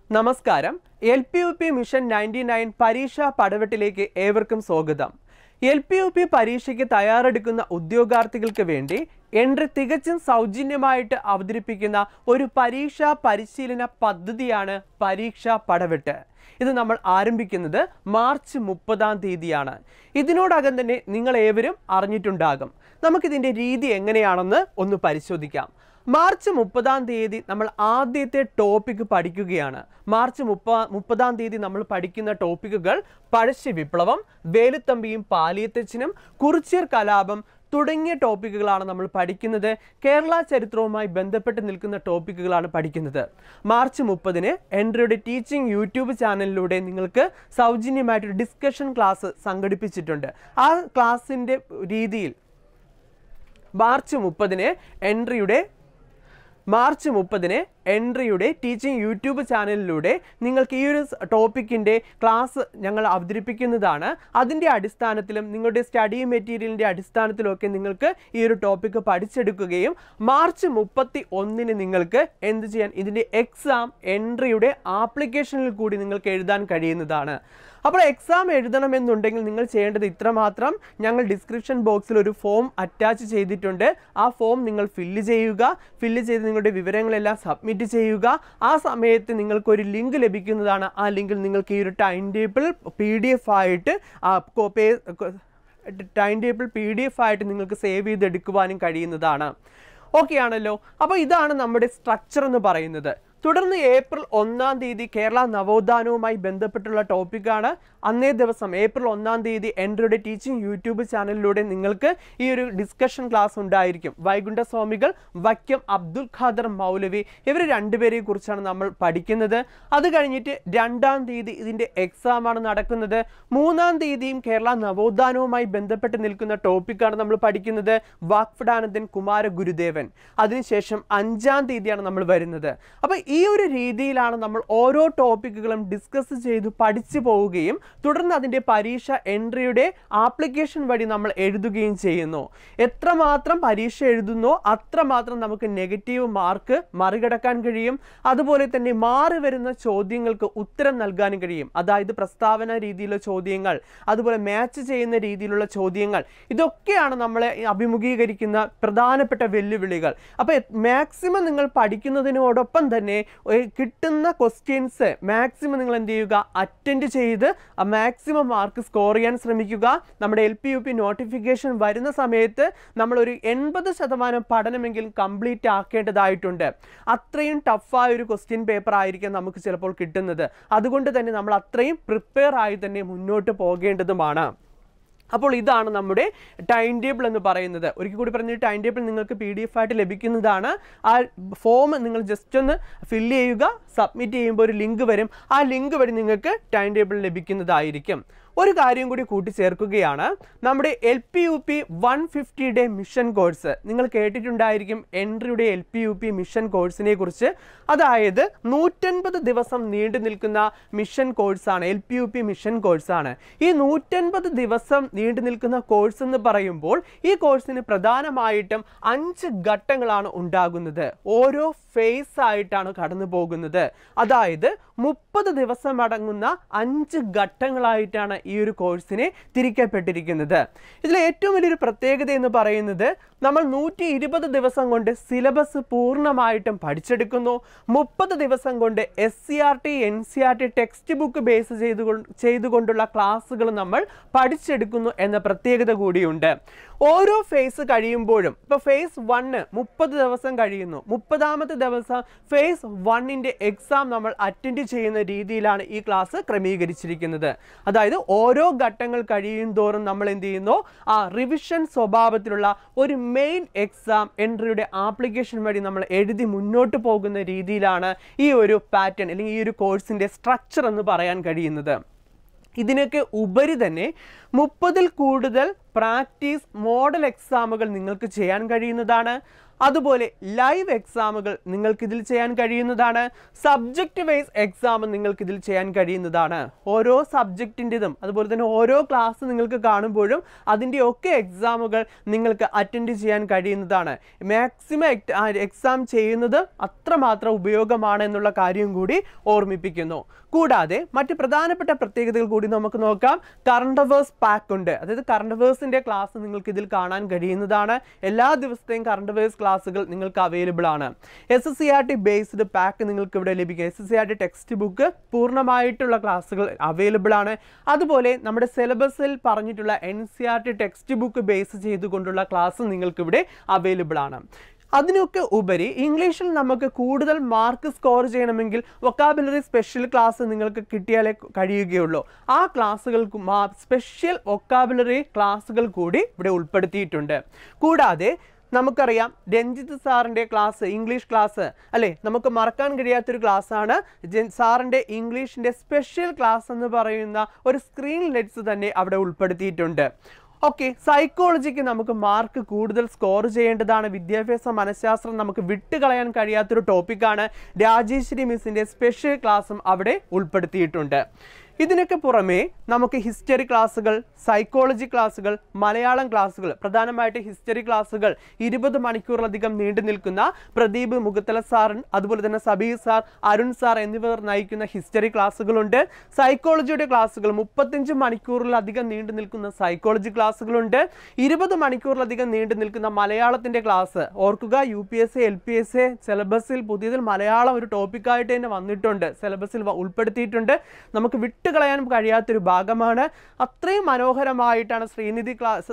നമസ്കാരം L P U P mission ninety nine പരീക്ഷാ പടവെട്ടിലേക്ക് ഏവർക്കും സ്വാഗതം എൽ പി യു പി പരീക്ഷയ്ക്ക് തയ്യാറെടുക്കുന്ന ഉദ്യോഗാർത്ഥികൾക്ക് വേണ്ടി എൻട്രി തികച്ചും സൗജന്യമായിട്ട് അവതരിപ്പിക്കുന്ന ഒരു പരീക്ഷാ പരിശീലന പദ്ധതിയാണ് പരീക്ഷാ പടവെട്ട് ഇത് നമ്മൾ ആരംഭിക്കുന്നത് മാർച്ച് മുപ്പതാം തീയതിയാണ് ഇതിനോടകം തന്നെ നിങ്ങൾ ഏവരും അറിഞ്ഞിട്ടുണ്ടാകും നമുക്കിതിൻ്റെ രീതി എങ്ങനെയാണെന്ന് ഒന്ന് പരിശോധിക്കാം മാർച്ച് മുപ്പതാം തീയതി നമ്മൾ ആദ്യത്തെ ടോപ്പിക് പഠിക്കുകയാണ് മാർച്ച് മുപ്പ മുപ്പതാം തീയതി നമ്മൾ പഠിക്കുന്ന ടോപ്പിക്കുകൾ പഴശ്ശി വിപ്ലവം വേലുത്തമ്പിയും പാലിയത്തച്ഛനും കുറിച്യർ കലാപം തുടങ്ങിയ ടോപ്പിക്കുകളാണ് നമ്മൾ പഠിക്കുന്നത് കേരള ചരിത്രവുമായി ബന്ധപ്പെട്ട് നിൽക്കുന്ന ടോപ്പിക്കുകളാണ് പഠിക്കുന്നത് മാർച്ച് മുപ്പതിന് എൻട്രിയുടെ ടീച്ചിങ് യൂട്യൂബ് ചാനലിലൂടെ നിങ്ങൾക്ക് സൗജന്യമായിട്ടൊരു ഡിസ്കഷൻ ക്ലാസ് സംഘടിപ്പിച്ചിട്ടുണ്ട് ആ ക്ലാസ്സിൻ്റെ രീതിയിൽ മാർച്ച് മുപ്പതിന് എൻട്രിയുടെ മാർച്ച് മുപ്പതിന് എൻട്രിയുടെ ടീച്ചിങ് യൂട്യൂബ് ചാനലിലൂടെ നിങ്ങൾക്ക് ഈ ഒരു ടോപ്പിക്കിൻ്റെ ക്ലാസ് ഞങ്ങൾ അവതരിപ്പിക്കുന്നതാണ് അതിൻ്റെ അടിസ്ഥാനത്തിലും നിങ്ങളുടെ സ്റ്റഡി മെറ്റീരിയലിൻ്റെ അടിസ്ഥാനത്തിലൊക്കെ നിങ്ങൾക്ക് ഈ ഒരു ടോപ്പിക്ക് പഠിച്ചെടുക്കുകയും മാർച്ച് മുപ്പത്തി ഒന്നിന് നിങ്ങൾക്ക് എന്ത് ചെയ്യാൻ ഇതിൻ്റെ എക്സാം എൻട്രിയുടെ ആപ്ലിക്കേഷനിൽ കൂടി നിങ്ങൾക്ക് എഴുതാൻ കഴിയുന്നതാണ് അപ്പോൾ എക്സാം എഴുതണമെന്നുണ്ടെങ്കിൽ നിങ്ങൾ ചെയ്യേണ്ടത് ഇത്രമാത്രം ഞങ്ങൾ ഡിസ്ക്രിപ്ഷൻ ബോക്സിൽ ഒരു ഫോം അറ്റാച്ച് ചെയ്തിട്ടുണ്ട് ആ ഫോം നിങ്ങൾ ഫില്ല് ചെയ്യുക ഫില്ല് ചെയ്ത് നിങ്ങളുടെ വിവരങ്ങളെല്ലാം സബ്മിറ്റ് ചെയ്യുക ആ സമയത്ത് നിങ്ങൾക്ക് ഒരു ലിങ്ക് ലഭിക്കുന്നതാണ് ആ ലിങ്കിൽ നിങ്ങൾക്ക് ഈ ഒരു time table P D F ആയിട്ട് ആ copy time table P D F ആയിട്ട് നിങ്ങൾക്ക് സേവ് ചെയ്തെടുക്കുവാനും കഴിയുന്നതാണ് ഓക്കെ ആണല്ലോ അപ്പോൾ ഇതാണ് നമ്മുടെ സ്ട്രക്ചർ എന്ന് പറയുന്നത് തുടർന്ന് ഏപ്രിൽ ഒന്നാം തീയതി കേരള നവോത്ഥാനവുമായി ബന്ധപ്പെട്ടുള്ള ടോപ്പിക്കാണ് അന്നേ ദിവസം ഏപ്രിൽ ഒന്നാം തീയതി എൻട്രിയുടെ ടീച്ചിങ് യൂട്യൂബ് ചാനലിലൂടെ നിങ്ങൾക്ക് ഈ ഒരു ഡിസ്കഷൻ ക്ലാസ് ഉണ്ടായിരിക്കും വൈകുണ്ഠ സ്വാമികൾ വക്യം അബ്ദുൽ ഖാദർ മൗലവി ഇവർ രണ്ടുപേരെയും കുറിച്ചാണ് നമ്മൾ പഠിക്കുന്നത് അത് കഴിഞ്ഞിട്ട് രണ്ടാം തീയതി ഇതിൻ്റെ എക്സാമാണ് നടക്കുന്നത് മൂന്നാം തീയതിയും കേരള നവോത്ഥാനവുമായി ബന്ധപ്പെട്ട് നിൽക്കുന്ന ടോപ്പിക്കാണ് നമ്മൾ പഠിക്കുന്നത് വാക്ഫടാനന്ദൻ കുമാര ഗുരുദേവൻ അതിനുശേഷം അഞ്ചാം തീയതിയാണ് നമ്മൾ വരുന്നത് അപ്പോൾ ഈ ഒരു രീതിയിലാണ് നമ്മൾ ഓരോ ടോപ്പിക്കുകളും ഡിസ്കസ് ചെയ്ത് പഠിച്ചു പോവുകയും തുടർന്ന് അതിൻ്റെ പരീക്ഷ എൻട്രിയുടെ ആപ്ലിക്കേഷൻ വഴി നമ്മൾ എഴുതുകയും ചെയ്യുന്നു എത്രമാത്രം പരീക്ഷ എഴുതുന്നോ അത്രമാത്രം നമുക്ക് നെഗറ്റീവ് മാർക്ക് മറികടക്കാൻ കഴിയും അതുപോലെ തന്നെ മാറി വരുന്ന ചോദ്യങ്ങൾക്ക് ഉത്തരം നൽകാനും കഴിയും അതായത് പ്രസ്താവന രീതിയിലുള്ള ചോദ്യങ്ങൾ അതുപോലെ മാച്ച് ചെയ്യുന്ന രീതിയിലുള്ള ചോദ്യങ്ങൾ ഇതൊക്കെയാണ് നമ്മളെ അഭിമുഖീകരിക്കുന്ന പ്രധാനപ്പെട്ട വെല്ലുവിളികൾ അപ്പോൾ മാക്സിമം നിങ്ങൾ പഠിക്കുന്നതിനോടൊപ്പം തന്നെ ഒരു കിട്ടുന്ന ക്വസ്റ്റ്യൻസ് മാക്സിമം നിങ്ങൾ എന്ത് ചെയ്യുക അറ്റൻഡ് ചെയ്ത് ആ മാക്സിമം മാർക്ക് സ്കോർ ചെയ്യാൻ ശ്രമിക്കുക നമ്മുടെ L P U P notification വരുന്ന സമയത്ത് നമ്മളൊരു എൺപത് ശതമാനം പഠനമെങ്കിലും കംപ്ലീറ്റ് ആക്കേണ്ടതായിട്ടുണ്ട് അത്രയും ടഫായ ഒരു ക്വസ്റ്റ്യൻ പേപ്പർ ആയിരിക്കും നമുക്ക് ചിലപ്പോൾ കിട്ടുന്നത് അതുകൊണ്ട് തന്നെ നമ്മൾ അത്രയും പ്രിപ്പയർ ആയി തന്നെ മുന്നോട്ട് പോകേണ്ടതുമാണ് അപ്പോൾ ഇതാണ് നമ്മുടെ ടൈം ടേബിൾ എന്ന് പറയുന്നത് ഒരിക്കൽ കൂടി പറഞ്ഞ ടൈം ടേബിൾ നിങ്ങൾക്ക് പി ഡി എഫ് ആയിട്ട് ലഭിക്കുന്നതാണ് ആ ഫോം നിങ്ങൾ ജസ്റ്റ് ഒന്ന് ഫില്ല് ചെയ്യുക സബ്മിറ്റ് ചെയ്യുമ്പോൾ ഒരു ലിങ്ക് വരും ആ ലിങ്ക് വഴി നിങ്ങൾക്ക് ടൈം ടേബിൾ ലഭിക്കുന്നതായിരിക്കും ഒരു കാര്യം കൂടി കൂട്ടിച്ചേർക്കുകയാണ് നമ്മുടെ L P U P one ഫിഫ്റ്റിയുടെ മിഷൻ കോഴ്സ് നിങ്ങൾ കേട്ടിട്ടുണ്ടായിരിക്കും എൻട്രിയുടെ L P U P mission കോഴ്സിനെ കുറിച്ച് അതായത് നൂറ്റൻപത് ദിവസം നീണ്ടു നിൽക്കുന്ന മിഷൻ കോഴ്സാണ് L P U P mission കോഴ്സാണ് ഈ നൂറ്റൻപത് ദിവസം നീണ്ടു നിൽക്കുന്ന കോഴ്സ് എന്ന് പറയുമ്പോൾ ഈ കോഴ്സിന് പ്രധാനമായിട്ടും അഞ്ച് ഘട്ടങ്ങളാണ് ഉണ്ടാകുന്നത് ഓരോ ഫേസ് ആയിട്ടാണ് കടന്നു പോകുന്നത് അതായത് മുപ്പത് ദിവസം അടങ്ങുന്ന അഞ്ച് ഘട്ടങ്ങളായിട്ടാണ് ഈ ഒരു കോഴ്സിനെ തിരിക്കപ്പെട്ടിരിക്കുന്നത് ഇതിൽ ഏറ്റവും വലിയൊരു പ്രത്യേകത എന്ന് പറയുന്നത് നമ്മൾ നൂറ്റി ഇരുപത് ദിവസം കൊണ്ട് സിലബസ് പൂർണ്ണമായിട്ടും പഠിച്ചെടുക്കുന്നു മുപ്പത് ദിവസം കൊണ്ട് S C R T N C R T textbook base ചെയ്തുകൊണ്ട് ചെയ്തുകൊണ്ടുള്ള ക്ലാസ്സുകൾ നമ്മൾ പഠിച്ചെടുക്കുന്നു എന്ന പ്രത്യേകത കൂടിയുണ്ട് ഓരോ ഫേസ് കഴിയുമ്പോഴും ഇപ്പോൾ ഫേസ് വണ്ണ് മുപ്പത് ദിവസം കഴിയുന്നു മുപ്പതാമത്തെ ദിവസം ഫേസ് വണ്ണിൻ്റെ എക്സാം നമ്മൾ അറ്റൻഡ് ചെയ്യുന്ന രീതിയിലാണ് ഈ ക്ലാസ് ക്രമീകരിച്ചിരിക്കുന്നത് അതായത് ഓരോ ഘട്ടങ്ങൾ കഴിയും തോറും നമ്മൾ എന്ത് ചെയ്യുന്നു ആ റിവിഷൻ സ്വഭാവത്തിലുള്ള ഒരു മെയിൻ എക്സാം എൻട്രിയുടെ ആപ്ലിക്കേഷൻ വഴി നമ്മൾ എഴുതി മുന്നോട്ട് പോകുന്ന രീതിയിലാണ് ഈ ഒരു പാറ്റേൺ അല്ലെങ്കിൽ ഈ ഒരു കോഴ്സിൻ്റെ സ്ട്രക്ചർ എന്ന് പറയാൻ കഴിയുന്നത് ഇതിനൊക്കെ ഉപരി തന്നെ മുപ്പതിൽ കൂടുതൽ പ്രാക്ടീസ് മോഡൽ എക്സാമുകൾ നിങ്ങൾക്ക് ചെയ്യാൻ കഴിയുന്നതാണ് അതുപോലെ ലൈവ് എക്സാമുകൾ നിങ്ങൾക്ക് ഇതിൽ ചെയ്യാൻ കഴിയുന്നതാണ് സബ്ജക്റ്റ് വൈസ് എക്സാം നിങ്ങൾക്ക് ഇതിൽ ചെയ്യാൻ കഴിയുന്നതാണ് ഓരോ സബ്ജക്റ്റിൻ്റെതും അതുപോലെ തന്നെ ഓരോ ക്ലാസ് നിങ്ങൾക്ക് കാണുമ്പോഴും അതിൻ്റെ ഒക്കെ എക്സാമുകൾ നിങ്ങൾക്ക് അറ്റൻഡ് ചെയ്യാൻ കഴിയുന്നതാണ് മാക്സിമം എക്സാം ചെയ്യുന്നത് അത്രമാത്രം ഉപയോഗമാണ് എന്നുള്ള കാര്യം കൂടി ഓർമ്മിപ്പിക്കുന്നു കൂടാതെ മറ്റ് പ്രധാനപ്പെട്ട പ്രത്യേകതകൾ കൂടി നമുക്ക് നോക്കാം കറണ്ട് അവേഴ്സ് പാക്ക് ഉണ്ട് അതായത് കറണ്ട് അവേഴ്സിൻ്റെ ക്ലാസ് നിങ്ങൾക്ക് ഇതിൽ കാണാൻ കഴിയുന്നതാണ് എല്ലാ ദിവസത്തെയും കറണ്ട് അവേഴ്സ് ക്ലാസ്സുകൾ നിങ്ങൾക്ക് അവൈലബിൾ ആണ് S S C R T based pack നിങ്ങൾക്ക് ഇവിടെ ലഭിക്കും S S C R T textbook പൂർണ്ണമായിട്ടുള്ള ക്ലാസ്സുകൾ അവൈലബിൾ ആണ് അതുപോലെ നമ്മുടെ സിലബസിൽ പറഞ്ഞിട്ടുള്ള N C R T textbook base ചെയ്തുകൊണ്ടുള്ള ക്ലാസ് നിങ്ങൾക്ക് ഇവിടെ അവൈലബിൾ ആണ് അതിനൊക്കെ ഉപരി ഇംഗ്ലീഷിൽ നമുക്ക് കൂടുതൽ മാർക്ക് സ്കോർ ചെയ്യണമെങ്കിൽ വൊക്കാബുലറി സ്പെഷ്യൽ ക്ലാസ് നിങ്ങൾക്ക് കിട്ടിയാലേ കഴിയുകയുള്ളൂ ആ ക്ലാസ്സുകൾക്ക് സ്പെഷ്യൽ വൊക്കാബുലറി ക്ലാസ്സുകൾ കൂടി ഇവിടെ ഉൾപ്പെടുത്തിയിട്ടുണ്ട് കൂടാതെ നമുക്കറിയാം രഞ്ജിത്ത് സാറിൻ്റെ ക്ലാസ് ഇംഗ്ലീഷ് ക്ലാസ് അല്ലേ നമുക്ക് മറക്കാൻ കഴിയാത്തൊരു ക്ലാസ്സാണ് സാറിൻ്റെ ഇംഗ്ലീഷിൻ്റെ സ്പെഷ്യൽ ക്ലാസ് എന്ന് പറയുന്ന ഒരു സ്ക്രീൻ ലെറ്റ്സ് തന്നെ അവിടെ ഉൾപ്പെടുത്തിയിട്ടുണ്ട് ഓക്കെ സൈക്കോളജിക്ക് നമുക്ക് മാർക്ക് കൂടുതൽ സ്കോർ ചെയ്യേണ്ടതാണ് വിദ്യാഭ്യാസ മനഃശാസ്ത്രം നമുക്ക് വിട്ടുകളയാൻ കഴിയാത്തൊരു ടോപ്പിക്കാണ് രാജേശ്വരി മിസ്സിൻ്റെ സ്പെഷ്യൽ ക്ലാസ്സും അവിടെ ഉൾപ്പെടുത്തിയിട്ടുണ്ട് ഇതിനൊക്കെ പുറമേ നമുക്ക് ഹിസ്റ്ററി ക്ലാസ്സുകൾ സൈക്കോളജി ക്ലാസ്സുകൾ മലയാളം ക്ലാസ്സുകൾ പ്രധാനമായിട്ട് ഹിസ്റ്ററി ക്ലാസ്സുകൾ ഇരുപത് മണിക്കൂറിലധികം നീണ്ടു നിൽക്കുന്ന പ്രദീപ് മുഖത്തല സാറും അതുപോലെ തന്നെ സബീർ സാർ അരുൺ സാർ എന്നിവർ നയിക്കുന്ന ഹിസ്റ്ററി ക്ലാസ്സുകളുണ്ട് സൈക്കോളജിയുടെ ക്ലാസ്സുകൾ മുപ്പത്തഞ്ച് മണിക്കൂറിലധികം നീണ്ടു നിൽക്കുന്ന സൈക്കോളജി ക്ലാസ്സുകളുണ്ട് ഇരുപത് മണിക്കൂറിലധികം നീണ്ടു നിൽക്കുന്ന മലയാളത്തിൻ്റെ ക്ലാസ് ഓർക്കുക U P S A L P S A സിലബസിൽ പുതിയതിൽ മലയാളം ഒരു ടോപ്പിക്കായിട്ട് തന്നെ വന്നിട്ടുണ്ട് സിലബസിൽ വ- ഉൾപ്പെടുത്തിയിട്ടുണ്ട് നമുക്ക് വിട്ടുകളയാൻ കഴിയാത്തൊരു ഭാഗമാണ് അത്രയും മനോഹരമായിട്ടാണ് ശ്രീനിധി ക്ലാസ്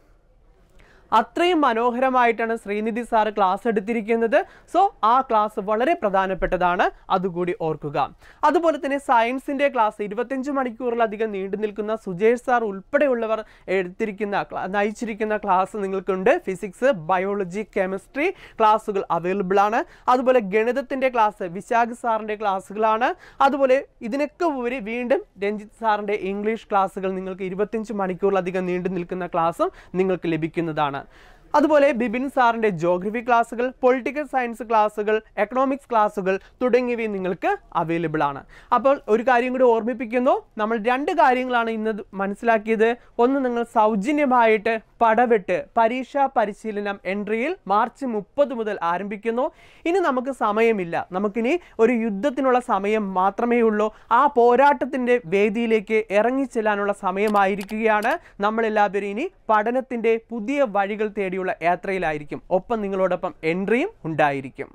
അത്രയും മനോഹരമായിട്ടാണ് ശ്രീനിധി സാറ് ക്ലാസ് എടുത്തിരിക്കുന്നത് സോ ആ ക്ലാസ് വളരെ പ്രധാനപ്പെട്ടതാണ് അതുകൂടി ഓർക്കുക അതുപോലെ തന്നെ സയൻസിൻ്റെ ക്ലാസ് ഇരുപത്തഞ്ച് മണിക്കൂറിലധികം നീണ്ടു നിൽക്കുന്ന സുജേഷ് സാർ ഉൾപ്പെടെയുള്ളവർ എടുത്തിരിക്കുന്ന ക്ലാ- നയിച്ചിരിക്കുന്ന ക്ലാസ് നിങ്ങൾക്കുണ്ട് ഫിസിക്സ് ബയോളജി കെമിസ്ട്രി ക്ലാസ്സുകൾ അവൈലബിൾ ആണ് അതുപോലെ ഗണിതത്തിൻ്റെ ക്ലാസ് വിശാഖ് സാറിൻ്റെ ക്ലാസ്സുകളാണ് അതുപോലെ ഇതിനൊക്കെ ഉപരി വീണ്ടും രഞ്ജിത്ത് സാറിൻ്റെ ഇംഗ്ലീഷ് ക്ലാസ്സുകൾ നിങ്ങൾക്ക് ഇരുപത്തഞ്ച് മണിക്കൂറിലധികം നീണ്ടു നിൽക്കുന്ന ക്ലാസ്സും നിങ്ങൾക്ക് ലഭിക്കുന്നതാണ് അതുപോലെ ബിബിൻ സാറിൻ്റെ ജോഗ്രഫി ക്ലാസ്സുകൾ പൊളിറ്റിക്കൽ സയൻസ് ക്ലാസ്സുകൾ എക്കണോമിക്സ് ക്ലാസ്സുകൾ തുടങ്ങിയവയും നിങ്ങൾക്ക് അവൈലബിൾ ആണ് അപ്പോൾ ഒരു കാര്യം കൂടി ഓർമ്മിപ്പിക്കുന്നു നമ്മൾ രണ്ട് കാര്യങ്ങളാണ് ഇന്ന് മനസ്സിലാക്കിയത് ഒന്ന് നിങ്ങൾ സൗജന്യമായിട്ട് പടവെട്ട് പരീക്ഷാ പരിശീലനം എൻട്രിയിൽ മാർച്ച് മുപ്പത് മുതൽ ആരംഭിക്കുന്നു ഇനി നമുക്ക് സമയമില്ല നമുക്കിനി ഒരു യുദ്ധത്തിനുള്ള സമയം മാത്രമേ ഉള്ളൂ ആ പോരാട്ടത്തിൻ്റെ വേദിയിലേക്ക് ഇറങ്ങിച്ചെല്ലാനുള്ള സമയമായിരിക്കുകയാണ് നമ്മളെല്ലാവരും ഇനി പഠനത്തിൻ്റെ പുതിയ വഴികൾ തേടിയുള്ള യാത്രയിലായിരിക്കും ഒപ്പം നിങ്ങളോടൊപ്പം എൻട്രിയും ഉണ്ടായിരിക്കും